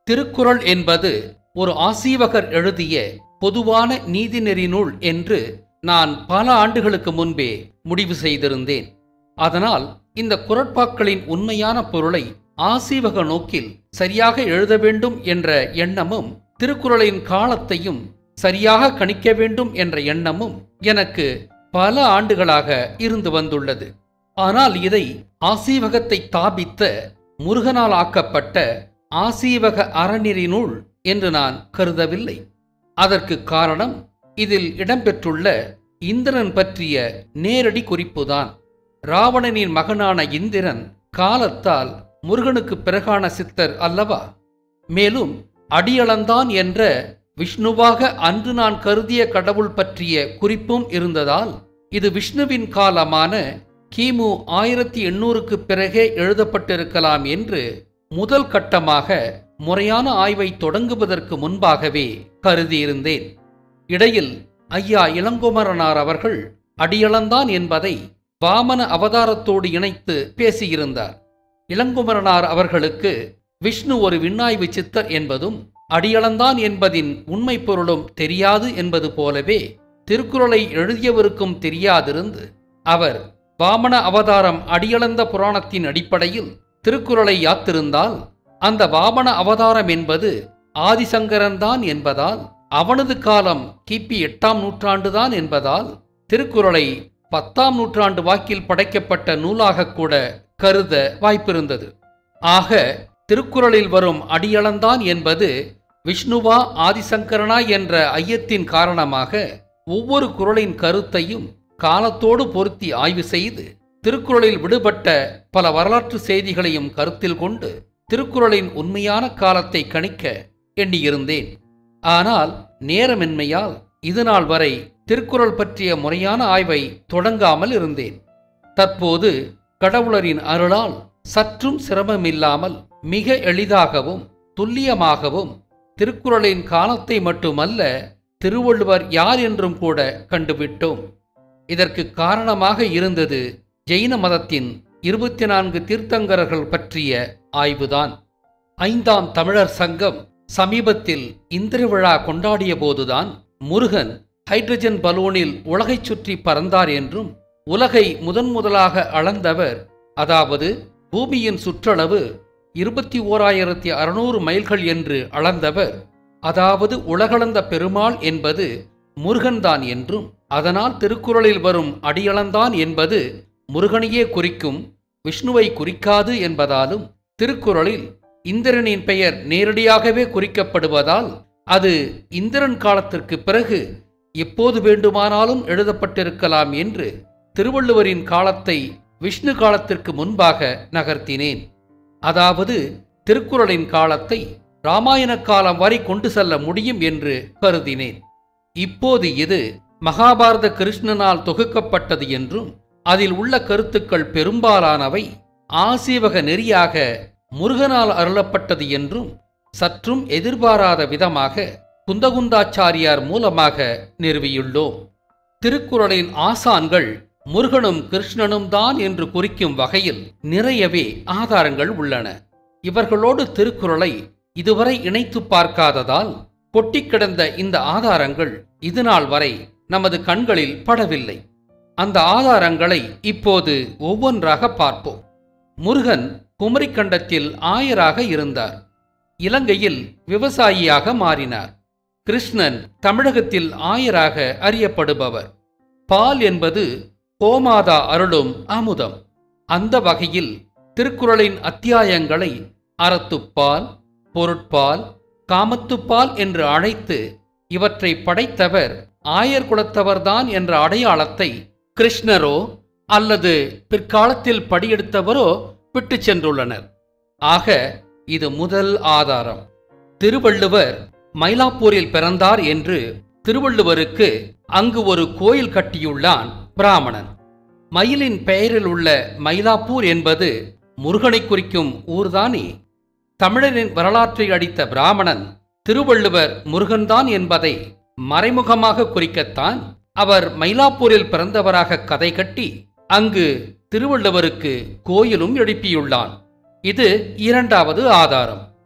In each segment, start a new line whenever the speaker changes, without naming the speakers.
திருக்குறள் என்பது ஒரு ஆசீவகர் எழுதிய பொதுவான நீதிநெறி நூல் என்று நான் பல ஆண்டுகளுக்கு முன்பே முடிவு செய்திருந்தேன் அதனால் இந்த குரட்பாக்களின் உண்மையான பொருளை ஆசீவக நோக்கில் சரியாக எழுத வேண்டும் என்ற எண்ணமும் திருக்குறளின் காலத்தையும் சரியாக கணிக்க வேண்டும் என்ற எண்ணமும் எனக்கு பல ஆண்டுகளாக இருந்து வந்துள்ளது ஆனால் இதை ஆசீவகத்தை தாபித்த முருகனால் ஆக்கப்பட்ட ஆசீவக அறநெறி நூல் என்று நான் கருதவில்லை அதற்கு காரணம் இதில் இடம்பெற்றுள்ள இந்திரன் பற்றிய நேரடி குறிப்புதான் ராவணனின் மகனான இந்திரன் காலத்தால் முருகனுக்கு பிறகான சித்தர் அல்லவா மேலும் அடியளந்தான் என்ற விஷ்ணுவாக அன்று நான் கருதிய கடவுள் பற்றிய குறிப்பும் இருந்ததால் இது விஷ்ணுவின் காலமான கிமு ஆயிரத்தி எண்ணூறுக்கு பிறகே எழுதப்பட்டிருக்கலாம் என்று முதல் கட்டமாக முறையான ஆய்வை தொடங்குவதற்கு முன்பாகவே கருதியிருந்தேன் இடையில் ஐயா இளங்குமரனார் அவர்கள் அடியளந்தான் என்பதை வாமன அவதாரத்தோடு இணைத்து பேசியிருந்தார் இளங்குமரனார் அவர்களுக்கு விஷ்ணு ஒரு விண்ணாய்வு சித்தர் என்பதும் அடியளந்தான் என்பதின் உண்மை பொருளும் தெரியாது என்பது போலவே திருக்குறளை எழுதியவருக்கும் தெரியாதிருந்து அவர் வாமன அவதாரம் அடியளந்த புராணத்தின் அடிப்படையில் திருக்குறளை யாத்திருந்தால் அந்த வாமன அவதாரம் என்பது ஆதிசங்கரன்தான் என்பதால் அவனது காலம் கிபி எட்டாம் நூற்றாண்டுதான் என்பதால் திருக்குறளை பத்தாம் நூற்றாண்டு வாக்கில் படைக்கப்பட்ட நூலாக கூட கருத வாய்ப்பிருந்தது ஆக திருக்குறளில் வரும் அடியளந்தான் என்பது விஷ்ணுவா ஆதிசங்கரனா என்ற ஐயத்தின் காரணமாக ஒவ்வொரு குறளின் கருத்தையும் காலத்தோடு பொருத்தி ஆய்வு செய்து திருக்குறளில் விடுபட்ட பல வரலாற்று செய்திகளையும் கருத்தில் கொண்டு திருக்குறளின் உண்மையான காலத்தை கணிக்க எண்ணியிருந்தேன் ஆனால் நேரமின்மையால் இதுநாள் வரை திருக்குறள் பற்றிய முறையான ஆய்வை தொடங்காமல் இருந்தேன் தற்போது கடவுளரின் அருளால் சற்றும் சிரமமில்லாமல் மிக எளிதாகவும் துல்லியமாகவும் திருக்குறளின் காலத்தை மட்டுமல்ல திருவள்ளுவர் யார் என்றும் கூட கண்டுவிட்டோம் இதற்கு காரணமாக இருந்தது ஜெயின மதத்தின் இருபத்தி நான்கு தீர்த்தங்கரர்கள் பற்றிய ஆய்வுதான் ஐந்தாம் தமிழர் சங்கம் சமீபத்தில் இந்திர விழா கொண்டாடிய போதுதான் முருகன் ஹைட்ரஜன் பலூனில் உலகைச் சுற்றி பறந்தார் என்றும் உலகை முதன் முதலாக அளந்தவர் அதாவது பூமியின் சுற்றளவு இருபத்தி ஓராயிரத்தி அறுநூறு மைல்கள் என்று அளந்தவர் அதாவது உலகளந்த பெருமாள் என்பது முருகன்தான் என்றும் அதனால் திருக்குறளில் வரும் அடியளந்தான் என்பது முருகனையே குறிக்கும் விஷ்ணுவை குறிக்காது என்பதாலும் திருக்குறளில் இந்திரனின் பெயர் நேரடியாகவே குறிக்கப்படுவதால் அது இந்திரன் காலத்திற்கு பிறகு எப்போது வேண்டுமானாலும் எழுதப்பட்டிருக்கலாம் என்று திருவள்ளுவரின் காலத்தை விஷ்ணு காலத்திற்கு முன்பாக நகர்த்தினேன் அதாவது திருக்குறளின் காலத்தை ராமாயண காலம் வரை கொண்டு செல்ல முடியும் என்று கருதினேன் இப்போது இது மகாபாரத கிருஷ்ணனால் தொகுக்கப்பட்டது என்றும் அதில் உள்ள கருத்துக்கள் பெரும்பாலானவை ஆசீவக நெறியாக முருகனால் அருளப்பட்டது என்றும் சற்றும் எதிர்பாராத விதமாக குந்தகுந்தாச்சாரியார் மூலமாக நிறுவியுள்ளோம் திருக்குறளின் ஆசான்கள் முருகனும் கிருஷ்ணனும் தான் என்று குறிக்கும் வகையில் நிறையவே ஆதாரங்கள் உள்ளன இவர்களோடு திருக்குறளை இதுவரை இணைத்து பார்க்காததால் கொட்டி கிடந்த இந்த ஆதாரங்கள் இதுநாள் வரை நமது கண்களில் படவில்லை அந்த ஆதாரங்களை இப்போது ஒவ்வொன்றாக பார்ப்போம் முருகன் குமரிக்கண்டத்தில் ஆயராக இருந்தார் இலங்கையில் விவசாயியாக மாறினார் கிருஷ்ணன் தமிழகத்தில் ஆயராக அறியப்படுபவர் பால் என்பது கோமாதா அருளும் அமுதம் அந்த வகையில் திருக்குறளின் அத்தியாயங்களை அறத்துப்பால் பொருட்பால் காமத்துப்பால் என்று அழைத்து இவற்றை படைத்தவர் ஆயர் குலத்தவர்தான் என்ற அடையாளத்தை கிருஷ்ணரோ அல்லது பிற்காலத்தில் படியெடுத்தவரோ விட்டு சென்றுள்ளனர் ஆக இது முதல் ஆதாரம் திருவள்ளுவர் மயிலாப்பூரில் பிறந்தார் என்று திருவள்ளுவருக்கு அங்கு ஒரு கோயில் கட்டியுள்ளான் பிராமணன் மயிலின் பெயரில் உள்ள மயிலாப்பூர் என்பது முருகனை குறிக்கும் ஊர்தானே தமிழரின் வரலாற்றை அடித்த பிராமணன் திருவள்ளுவர் முருகன்தான் என்பதை மறைமுகமாக குறிக்கத்தான் அவர் மயிலாப்பூரில் பிறந்தவராக கதை கட்டி அங்கு திருவள்ளுவருக்கு கோயிலும் எழுப்பியுள்ளான் இது இரண்டாவது ஆதாரம்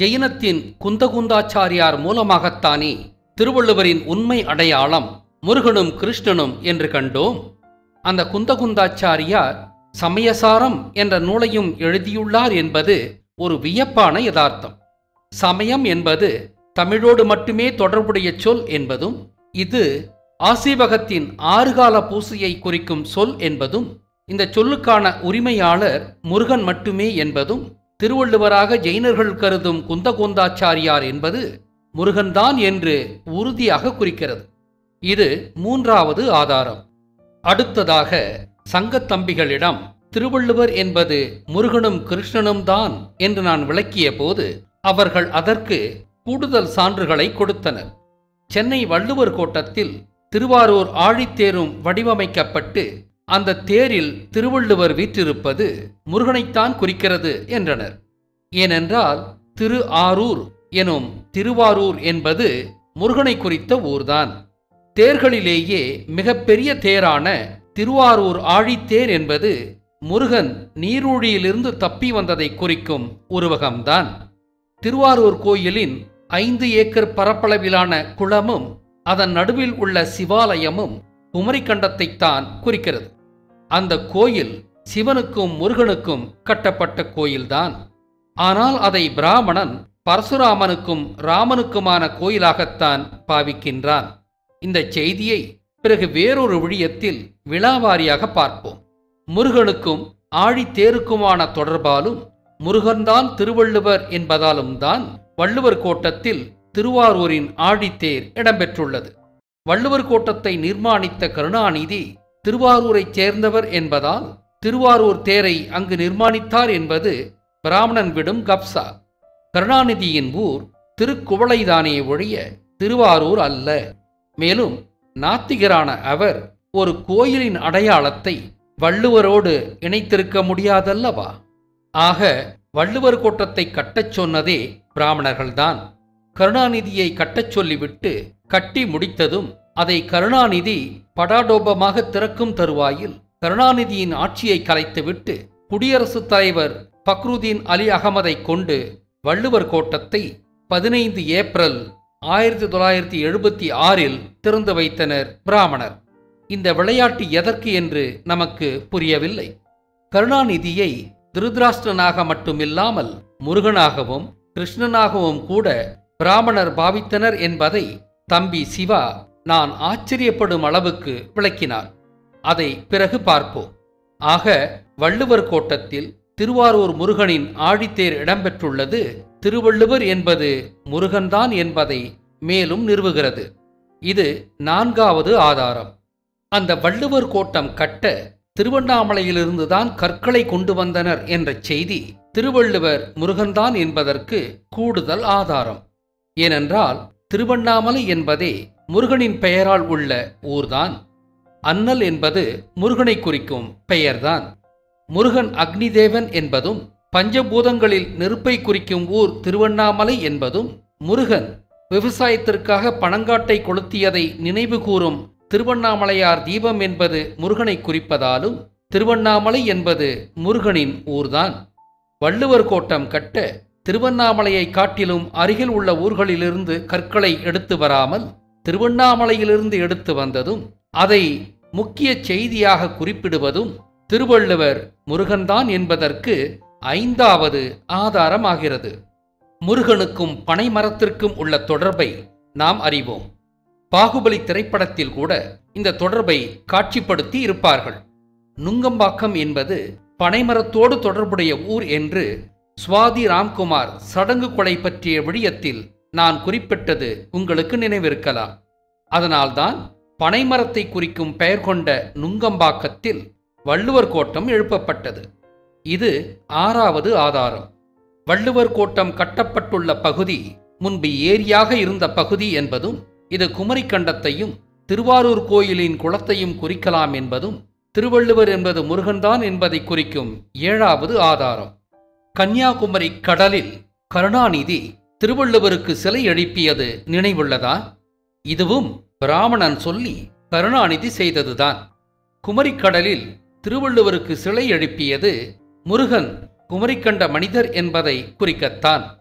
ஜெயினத்தின் குந்தகுந்தாச்சாரியார் மூலமாகத்தானே திருவள்ளுவரின் உண்மை அடையாளம் முருகனும் கிருஷ்ணனும் என்று கண்டோம் அந்த குந்தகுந்தாச்சாரியார் சமயசாரம் என்ற நூலையும் எழுதியுள்ளார் என்பது ஒரு வியப்பான யதார்த்தம் சமயம் என்பது தமிழோடு மட்டுமே தொடர்புடைய சொல் என்பதும் இது ஆசீவகத்தின் ஆறுகால பூசையை குறிக்கும் சொல் என்பதும் இந்த சொல்லுக்கான உரிமையாளர் முருகன் மட்டுமே என்பதும் திருவள்ளுவராக ஜெயினர்கள் கருதும் குந்தகுந்தாச்சாரியார் என்பது முருகன்தான் என்று உறுதியாக குறிக்கிறது இது மூன்றாவது ஆதாரம் அடுத்ததாக சங்கத்தம்பிகளிடம் திருவள்ளுவர் என்பது முருகனும் கிருஷ்ணனும் தான் என்று நான் விளக்கிய போது அவர்கள் அதற்கு கூடுதல் சான்றுகளை கொடுத்தனர் சென்னை வள்ளுவர் கோட்டத்தில் திருவாரூர் ஆழித்தேரும் வடிவமைக்கப்பட்டு அந்த தேரில் திருவள்ளுவர் வீற்றிருப்பது முருகனைத்தான் குறிக்கிறது என்றனர் ஏனென்றால் திரு ஆரூர் எனும் திருவாரூர் என்பது முருகனை குறித்த ஊர்தான் தேர்களிலேயே மிகப்பெரிய தேரான திருவாரூர் ஆழித்தேர் என்பது முருகன் நீரூழியிலிருந்து தப்பி வந்ததை குறிக்கும் உருவகம்தான் திருவாரூர் கோயிலின் ஐந்து ஏக்கர் பரப்பளவிலான குளமும் அதன் நடுவில் உள்ள சிவாலயமும் குமரிக்கண்டத்தைத்தான் குறிக்கிறது அந்த கோயில் சிவனுக்கும் முருகனுக்கும் கட்டப்பட்ட கோயில்தான் ஆனால் அதை பிராமணன் பரசுராமனுக்கும் ராமனுக்குமான கோயிலாகத்தான் பாவிக்கின்றான் இந்த செய்தியை பிறகு வேறொரு விழியத்தில் விழாவாரியாக பார்ப்போம் முருகனுக்கும் ஆழித்தேருக்குமான தொடர்பாலும் முருகன்தான் திருவள்ளுவர் என்பதாலும் தான் வள்ளுவர் கோட்டத்தில் திருவாரூரின் ஆழித்தேர் இடம்பெற்றுள்ளது வள்ளுவர் கோட்டத்தை நிர்மாணித்த கருணாநிதி திருவாரூரைச் சேர்ந்தவர் என்பதால் திருவாரூர் தேரை அங்கு நிர்மாணித்தார் என்பது பிராமணன் விடும் கப்சா கருணாநிதியின் ஊர் திருக்குவளைதானே ஒழிய திருவாரூர் அல்ல மேலும் நாத்திகரான அவர் ஒரு கோயிலின் அடையாளத்தை வள்ளுவரோடு இணைத்திருக்க முடியாதல்லவா ஆக வள்ளுவர் கோட்டத்தை கட்டச் சொன்னதே பிராமணர்கள்தான் கருணாநிதியை கட்டச் சொல்லிவிட்டு கட்டி முடித்ததும் அதை கருணாநிதி படாடோபமாக திறக்கும் தருவாயில் கருணாநிதியின் ஆட்சியை கலைத்துவிட்டு குடியரசுத் தலைவர் பக்ருதீன் அலி அகமதை கொண்டு வள்ளுவர் கோட்டத்தை பதினைந்து ஏப்ரல் ஆயிரத்தி தொள்ளாயிரத்தி எழுபத்தி ஆறில் திறந்து வைத்தனர் பிராமணர் இந்த விளையாட்டு எதற்கு என்று நமக்கு புரியவில்லை கருணாநிதியை திருதராஷ்டிரனாக மட்டுமில்லாமல் முருகனாகவும் கிருஷ்ணனாகவும் கூட பிராமணர் பாவித்தனர் என்பதை தம்பி சிவா நான் ஆச்சரியப்படும் அளவுக்கு விளக்கினார் அதை பிறகு பார்ப்போம் ஆக வள்ளுவர் கோட்டத்தில் திருவாரூர் முருகனின் ஆழித்தேர் இடம்பெற்றுள்ளது திருவள்ளுவர் என்பது முருகன்தான் என்பதை மேலும் நிறுவுகிறது இது நான்காவது ஆதாரம் அந்த வள்ளுவர் கோட்டம் கட்ட திருவண்ணாமலையிலிருந்துதான் கற்களை கொண்டு வந்தனர் என்ற செய்தி திருவள்ளுவர் முருகன்தான் என்பதற்கு கூடுதல் ஆதாரம் ஏனென்றால் திருவண்ணாமலை என்பதே முருகனின் பெயரால் உள்ள ஊர்தான் அன்னல் என்பது முருகனை குறிக்கும் பெயர்தான் முருகன் அக்னிதேவன் என்பதும் பஞ்சபூதங்களில் நெருப்பை குறிக்கும் ஊர் திருவண்ணாமலை என்பதும் முருகன் விவசாயத்திற்காக பணங்காட்டை கொளுத்தியதை நினைவு கூறும் திருவண்ணாமலையார் தீபம் என்பது முருகனை குறிப்பதாலும் திருவண்ணாமலை என்பது முருகனின் ஊர்தான் வள்ளுவர் கோட்டம் கட்ட திருவண்ணாமலையை காட்டிலும் அருகில் உள்ள ஊர்களிலிருந்து கற்களை எடுத்து வராமல் திருவண்ணாமலையிலிருந்து எடுத்து வந்ததும் அதை முக்கிய செய்தியாக குறிப்பிடுவதும் திருவள்ளுவர் முருகன்தான் என்பதற்கு ஐந்தாவது ஆதாரமாகிறது முருகனுக்கும் பனைமரத்திற்கும் உள்ள தொடர்பை நாம் அறிவோம் பாகுபலி திரைப்படத்தில் கூட இந்த தொடர்பை காட்சிப்படுத்தி இருப்பார்கள் நுங்கம்பாக்கம் என்பது பனைமரத்தோடு தொடர்புடைய ஊர் என்று சுவாதி ராம்குமார் சடங்கு கொலை பற்றிய விடயத்தில் நான் குறிப்பிட்டது உங்களுக்கு நினைவிருக்கலாம் அதனால்தான் பனைமரத்தை குறிக்கும் பெயர் கொண்ட நுங்கம்பாக்கத்தில் வள்ளுவர் கோட்டம் எழுப்பப்பட்டது இது ஆறாவது ஆதாரம் வள்ளுவர் கோட்டம் கட்டப்பட்டுள்ள பகுதி முன்பு ஏரியாக இருந்த பகுதி என்பதும் இது குமரிக்கண்டத்தையும் திருவாரூர் கோயிலின் குளத்தையும் குறிக்கலாம் என்பதும் திருவள்ளுவர் என்பது முருகன்தான் என்பதை குறிக்கும் ஏழாவது ஆதாரம் கன்னியாகுமரி கடலில் கருணாநிதி திருவள்ளுவருக்கு சிலை எழுப்பியது நினைவுள்ளதா இதுவும் பிராமணன் சொல்லி கருணாநிதி செய்ததுதான் குமரிக்கடலில் திருவள்ளுவருக்கு சிலை எழுப்பியது முருகன் குமரிக்கண்ட மனிதர் என்பதை குறிக்கத்தான்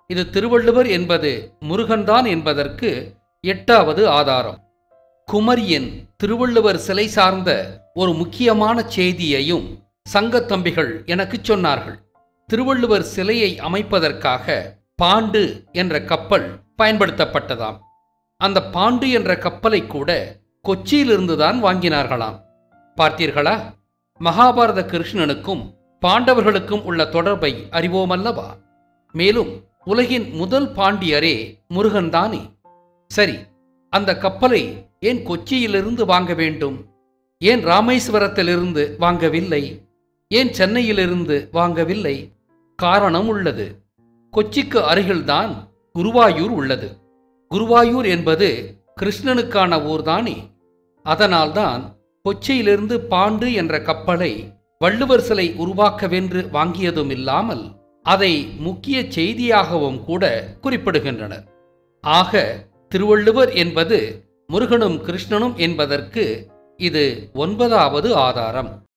இது திருவள்ளுவர் என்பது முருகன்தான் என்பதற்கு எட்டாவது ஆதாரம் குமரியன் திருவள்ளுவர் சிலை சார்ந்த ஒரு முக்கியமான செய்தியையும் சங்கத்தம்பிகள் எனக்குச் சொன்னார்கள் திருவள்ளுவர் சிலையை அமைப்பதற்காக பாண்டு என்ற கப்பல் பயன்படுத்தப்பட்டதாம் அந்த பாண்டு என்ற கப்பலை கூட கொச்சியிலிருந்துதான் வாங்கினார்களாம் பார்த்தீர்களா மகாபாரத கிருஷ்ணனுக்கும் பாண்டவர்களுக்கும் உள்ள தொடர்பை அறிவோமல்லவா மேலும் உலகின் முதல் பாண்டியரே முருகன்தானே சரி அந்த கப்பலை ஏன் கொச்சியிலிருந்து வாங்க வேண்டும் ஏன் ராமேஸ்வரத்திலிருந்து வாங்கவில்லை ஏன் சென்னையிலிருந்து வாங்கவில்லை காரணம் உள்ளது கொச்சிக்கு அருகில்தான் குருவாயூர் உள்ளது குருவாயூர் என்பது கிருஷ்ணனுக்கான ஊர்தானே அதனால்தான் கொச்சியிலிருந்து பாண்டு என்ற கப்பலை வள்ளுவர் சிலை உருவாக்கவென்று வாங்கியதும் இல்லாமல் அதை முக்கிய செய்தியாகவும் கூட குறிப்பிடுகின்றனர் ஆக திருவள்ளுவர் என்பது முருகனும் கிருஷ்ணனும் என்பதற்கு இது ஒன்பதாவது ஆதாரம்